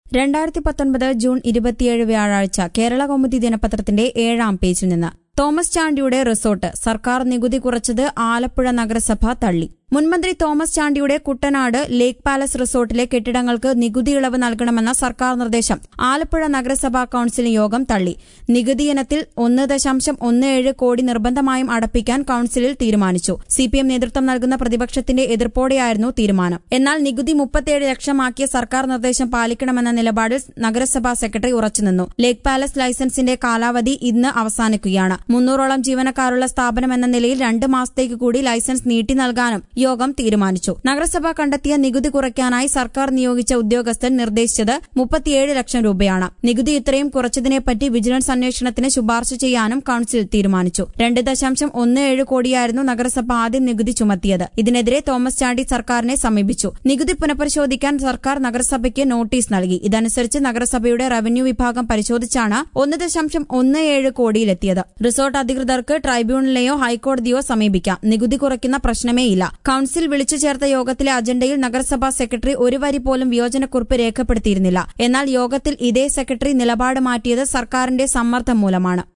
രണ്ടായിരത്തി പത്തൊൻപത് ജൂൺ ഇരുപത്തിയേഴ് വ്യാഴാഴ്ച കേരള കൗമുദി ദിനപത്രത്തിന്റെ ഏഴാം പേജിൽ നിന്ന് തോമസ് ചാണ്ടിയുടെ റിസോർട്ട് സർക്കാർ നികുതി കുറച്ചത് ആലപ്പുഴ നഗരസഭ തള്ളി മുൻമന്ത്രി തോമസ് ചാണ്ടിയുടെ കുട്ടനാട് ലേക്ക് പാലസ് റിസോർട്ടിലെ കെട്ടിടങ്ങൾക്ക് നികുതി ഇളവ് നൽകണമെന്ന സർക്കാർ നിർദ്ദേശം ആലപ്പുഴ നഗരസഭാ കൌൺസിൽ യോഗം തള്ളി നികുതി ഇനത്തിൽ ഒന്ന് ദശാംശം ഒന്ന് ഏഴ് കോടി നിർബന്ധമായും അടപ്പിക്കാൻ കൌൺസിലിൽ തീരുമാനിച്ചു സിപിഎം നേതൃത്വം നൽകുന്ന പ്രതിപക്ഷത്തിന്റെ എതിർപ്പോടെയായിരുന്നു തീരുമാനം എന്നാൽ നികുതി മുപ്പത്തിയേഴ് ലക്ഷമാക്കിയ സർക്കാർ നിർദ്ദേശം പാലിക്കണമെന്ന നിലപാടിൽ നഗരസഭാ സെക്രട്ടറി ഉറച്ചുനിന്നു ലേക്ക് പാലസ് ലൈസൻസിന്റെ കാലാവധി ഇന്ന് അവസാനിക്കുകയാണ് മുന്നൂറോളം ജീവനക്കാരുള്ള സ്ഥാപനം എന്ന നിലയിൽ രണ്ട് മാസത്തേക്ക് കൂടി ലൈസൻസ് നീട്ടി നൽകാനും യോഗം തീരുമാനിച്ചു നഗരസഭ കണ്ടെത്തിയ നികുതി കുറയ്ക്കാനായി സർക്കാർ നിയോഗിച്ച ഉദ്യോഗസ്ഥൻ നിർദ്ദേശിച്ചത് മുപ്പത്തിയേഴ് ലക്ഷം രൂപയാണ് നികുതി ഇത്രയും കുറച്ചതിനെപ്പറ്റി വിജിലൻസ് അന്വേഷണത്തിന് ശുപാർശ ചെയ്യാനും കൌൺസിൽ തീരുമാനിച്ചു രണ്ട് ദശാംശം ഒന്ന് ഏഴ് കോടിയായിരുന്നു നഗരസഭ ആദ്യം നികുതി ചുമത്തിയത് ഇതിനെതിരെ തോമസ് ചാണ്ടി സർക്കാരിനെ സമീപിച്ചു നികുതി പുനഃപരിശോധിക്കാൻ സർക്കാർ നഗരസഭയ്ക്ക് നോട്ടീസ് നൽകി ഇതനുസരിച്ച് നഗരസഭയുടെ റവന്യൂ വിഭാഗം പരിശോധിച്ചാണ് ഒന്ന് ദശാംശം ഒന്ന് ഏഴ് കോടിയിലെത്തിയത് റിസോർട്ട് അധികൃതർക്ക് ട്രൈബ്യൂണലിനെയോ ഹൈക്കോടതിയോ സമീപിക്കാം നികുതി കുറയ്ക്കുന്ന പ്രശ്നമേ ഇല്ല കൌൺസിൽ വിളിച്ചു ചേർത്ത യോഗത്തിലെ അജണ്ടയിൽ നഗരസഭാ സെക്രട്ടറി ഒരു വരി പോലും വിയോജനക്കുറിപ്പ് രേഖപ്പെടുത്തിയിരുന്നില്ല എന്നാൽ യോഗത്തിൽ ഇതേ സെക്രട്ടറി നിലപാട് മാറ്റിയത് സർക്കാരിന്റെ സമ്മർദ്ദം മൂലമാണ്